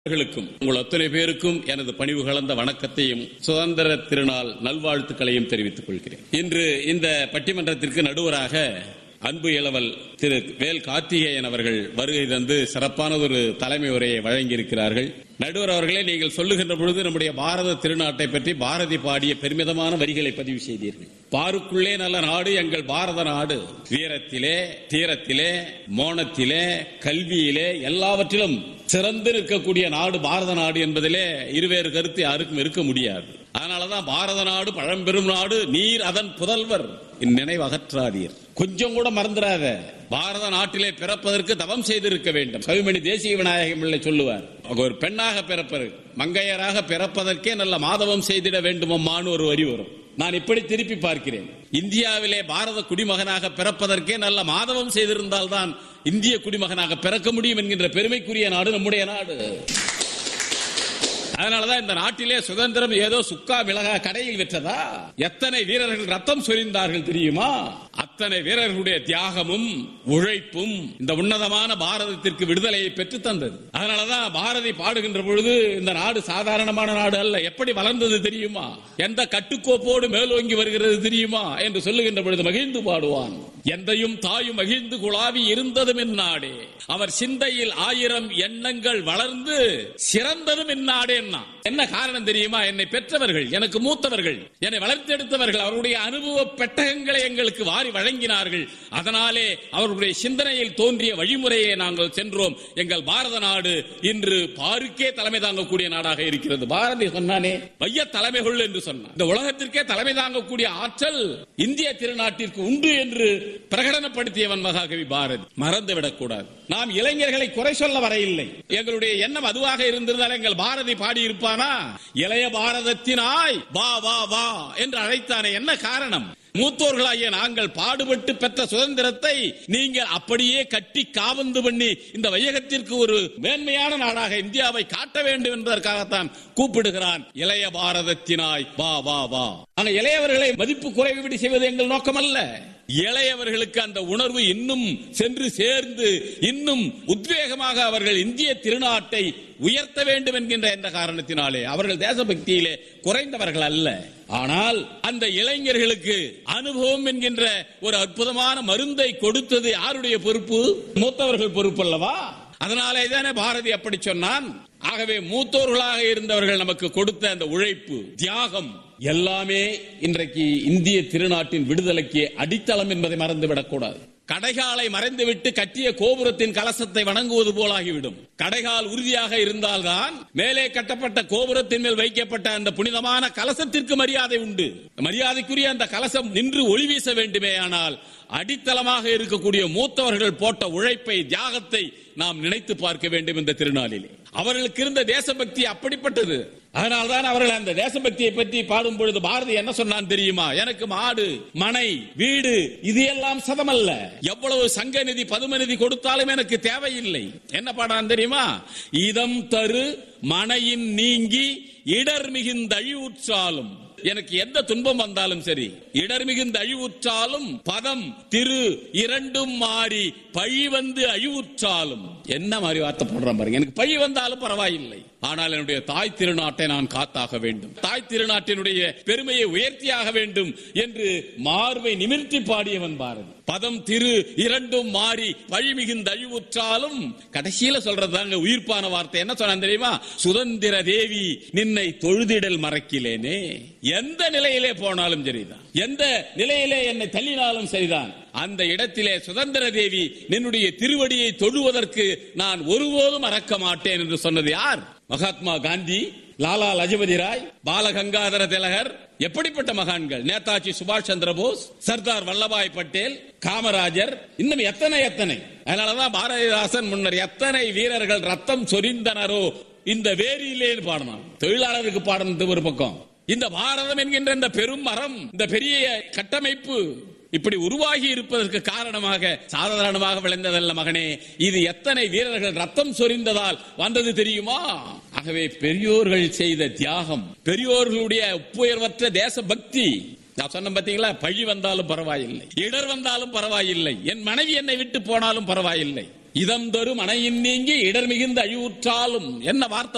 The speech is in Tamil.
அவர்களுக்கும் உங்கள் அத்தனை பேருக்கும் எனது பணிவு கலந்த வணக்கத்தையும் சுதந்திர திருநாள் நல்வாழ்த்துக்களையும் தெரிவித்துக் கொள்கிறேன் இன்று இந்த பட்டிமன்றத்திற்கு நடுவராக அன்பு இளவல் திரு வேல் கார்த்திகேயன் அவர்கள் வருகை தந்து சிறப்பானதொரு தலைமை உரையை வழங்கியிருக்கிறார்கள் நடுவர் அவர்களே நீங்கள் சொல்லுகின்ற பொழுது நம்முடைய பாரத திருநாட்டை பற்றி பாரதி பாடிய பெருமிதமான வரிகளை பதிவு செய்தீர்கள் பாருக்குள்ளே நல்ல நாடு எங்கள் பாரத நாடு வீரத்திலே தீரத்திலே மோனத்திலே கல்வியிலே எல்லாவற்றிலும் சிறந்து நிற்கக்கூடிய நாடு பாரத நாடு என்பதிலே இருவேறு கருத்து யாருக்கும் இருக்க முடியாது அதனாலதான் பாரத நாடு பழம்பெரும் நாடு நீர் அதன் புதல்வர் இந்நினைவு அகற்றாதீர் கொஞ்சம் கூட மறந்துடாத பாரத நாட்டிலே பிறப்பதற்கு தவம் செய்திருக்க வேண்டும் கவிமணி தேசிய விநாயகம் பிள்ளை சொல்லுவார் ஒரு பெண்ணாக பிறப்பது மங்கையராக பிறப்பதற்கே நல்ல மாதவம் செய்திட வேண்டுமம்மான்னு ஒரு வரி வரும் நான் இப்படி திருப்பி பார்க்கிறேன் இந்தியாவிலே பாரத குடிமகனாக பிறப்பதற்கே நல்ல மாதவம் செய்திருந்தால் தான் இந்திய குடிமகனாக பிறக்க முடியும் என்கின்ற பெருமைக்குரிய நாடு நம்முடைய நாடு அதனாலதான் இந்த நாட்டிலே சுதந்திரம் ஏதோ சுக்கா மிளகா கடையில் விற்றதா எத்தனை வீரர்கள் ரத்தம் சொரிந்தார்கள் தெரியுமா அத்தனை வீரர்களுடைய தியாகமும் உழைப்பும் இந்த உன்னதமான பாரதத்திற்கு விடுதலையை பெற்று தந்தது அதனாலதான் பாரதி பாடுகின்ற பொழுது இந்த நாடு சாதாரணமான நாடு அல்ல எப்படி வளர்ந்தது தெரியுமா எந்த கட்டுக்கோப்போடு மேலோங்கி வருகிறது தெரியுமா என்று சொல்லுகின்ற பொழுது மகிழ்ந்து பாடுவான் எந்தையும் தாயும் மகிழ்ந்து குழாவி இருந்ததும் இந்நாடே அவர் சிந்தையில் ஆயிரம் எண்ணங்கள் வளர்ந்து சிறந்ததும் இந்நாடே என்ன காரணம் தெரியுமா என்னை பெற்றவர்கள் எனக்கு மூத்தவர்கள் என்னை வளர்த்தெடுத்தவர்கள் அவருடைய அனுபவ பெட்டகங்களை எங்களுக்கு வாரி வழங்கினார்கள் அதனாலே அவர்களுடைய சிந்தனையில் தோன்றிய வழிமுறையை நாங்கள் சென்றோம் எங்கள் பாரத நாடு இன்று பாருக்கே தலைமை தாங்கக்கூடிய நாடாக இருக்கிறது பாரதி சொன்னானே வைய தலைமைகள் என்று சொன்னார் இந்த உலகத்திற்கே தலைமை தாங்கக்கூடிய ஆற்றல் இந்திய திருநாட்டிற்கு உண்டு என்று பிரகடனப்படுத்தியவன் மகாகவி பாரதி மறந்துவிடக் கூடாது நாம் இளைஞர்களை குறை சொல்ல வரையில்லை எங்களுடைய எண்ணம் அதுவாக இருந்திருந்தால் எங்கள் பாரதி பாடி இருப்பானா இளைய பாரதத்தினாய் வா வா வா என்று அழைத்தானே என்ன காரணம் மூத்தோர்களாகிய நாங்கள் பாடுபட்டு பெற்ற சுதந்திரத்தை நீங்கள் அப்படியே கட்டி காவந்து பண்ணி இந்த வையகத்திற்கு ஒரு மேன்மையான நாடாக இந்தியாவை காட்ட வேண்டும் என்பதற்காகத்தான் கூப்பிடுகிறான் இளைய பாரதத்தினாய் வா வா வா ஆனா இளையவர்களை மதிப்பு குறைவுபடி செய்வது எங்கள் நோக்கம் அல்ல இளையவர்களுக்கு அந்த உணர்வு இன்னும் சென்று சேர்ந்து இன்னும் உத்வேகமாக அவர்கள் இந்திய திருநாட்டை உயர்த்த வேண்டும் என்கின்ற என்ற காரணத்தினாலே அவர்கள் தேசபக்தியிலே குறைந்தவர்கள் அல்ல ஆனால் அந்த இளைஞர்களுக்கு அனுபவம் என்கின்ற ஒரு அற்புதமான மருந்தை கொடுத்தது யாருடைய பொறுப்பு மூத்தவர்கள் பொறுப்பு அல்லவா அதனாலே தானே பாரதி அப்படி சொன்னான் ஆகவே மூத்தோர்களாக இருந்தவர்கள் நமக்கு கொடுத்த அந்த உழைப்பு தியாகம் எல்லாமே இன்றைக்கு இந்திய திருநாட்டின் விடுதலைக்கு அடித்தளம் என்பதை மறந்துவிடக் கூடாது கடைகாலை மறைந்துவிட்டு கட்டிய கோபுரத்தின் கலசத்தை வணங்குவது போலாகிவிடும் கடைகால் உறுதியாக இருந்தால்தான் மேலே கட்டப்பட்ட கோபுரத்தின் மேல் வைக்கப்பட்ட அந்த புனிதமான கலசத்திற்கு மரியாதை உண்டு மரியாதைக்குரிய அந்த கலசம் நின்று ஒளி வீச வேண்டுமே ஆனால் அடித்தளமாக இருக்கக்கூடிய மூத்தவர்கள் போட்ட உழைப்பை தியாகத்தை நாம் நினைத்து பார்க்க வேண்டும் இந்த திருநாளிலே அவர்களுக்கு இருந்த தேசபக்தி அப்படிப்பட்டது அதனால்தான் அவர்கள் அந்த தேசபக்தியை பற்றி பாடும் பொழுது பாரதி என்ன சொன்னான் தெரியுமா எனக்கு மாடு மனை வீடு இது எல்லாம் சதமல்ல எவ்வளவு சங்க நிதி பதும நிதி கொடுத்தாலும் எனக்கு தேவையில்லை என்ன பாடான் தெரியுமா இதம் தரு மனையின் நீங்கி இடர் மிகுந்த அழிவுற்றாலும் எனக்கு எந்த துன்பம் வந்தாலும் சரி இடர் மிகுந்த அழிவுற்றாலும் பதம் திரு இரண்டும் மாறி பழி வந்து அழிவுற்றாலும் என்ன மாதிரி வார்த்தை போடுற பாருங்க எனக்கு பழி வந்தாலும் பரவாயில்லை ஆனால் என்னுடைய தாய் திருநாட்டை நான் காத்தாக வேண்டும் தாய் திருநாட்டினுடைய பெருமையை உயர்த்தியாக வேண்டும் என்று மார்பை நிமிர்த்தி பாடியவன் பாரதி பதம் திரு இரண்டும் மாறி வழி மிகுந்த அழிவுற்றாலும் கடைசியில சொல்றதாங்க உயிர்ப்பான வார்த்தை என்ன சொன்ன தெரியுமா சுதந்திர தேவி நின்னை தொழுதிடல் மறக்கிலேனே எந்த நிலையிலே போனாலும் சரிதான் எந்த நிலையிலே என்னை தள்ளினாலும் சரிதான் அந்த இடத்திலே சுதந்திர தேவி நின்னுடைய திருவடியை தொழுவதற்கு நான் ஒருபோதும் மறக்க மாட்டேன் என்று சொன்னது யார் மகாத்மா காந்தி லாலா லஜபதி ராய் பாலகங்காதர திலகர் எப்படிப்பட்ட மகான்கள் நேதாஜி சுபாஷ் சந்திர போஸ் சர்தார் வல்லபாய் பட்டேல் காமராஜர் இன்னும் எத்தனை எத்தனை அதனாலதான் பாரதிதாசன் முன்னர் எத்தனை வீரர்கள் ரத்தம் சொரிந்தனரோ இந்த வேரியிலே பாடினான் தொழிலாளருக்கு பாடினது ஒரு பக்கம் இந்த பாரதம் என்கின்ற இந்த பெரும் மரம் இந்த பெரிய கட்டமைப்பு இப்படி உருவாகி இருப்பதற்கு காரணமாக சாதாரணமாக விளைந்ததல்ல மகனே இது எத்தனை வீரர்கள் ரத்தம் சொரிந்ததால் வந்தது தெரியுமா ஆகவே பெரியோர்கள் செய்த தியாகம் பெரியோர்களுடைய உப்புயர்வற்ற தேச பக்தி நான் சொன்ன பாத்தீங்களா பழி வந்தாலும் பரவாயில்லை இடர் வந்தாலும் பரவாயில்லை என் மனைவி என்னை விட்டு போனாலும் பரவாயில்லை இதம் தரும் அணையின் நீங்கி இடர் மிகுந்த அழிவுற்றாலும் என்ன வார்த்தை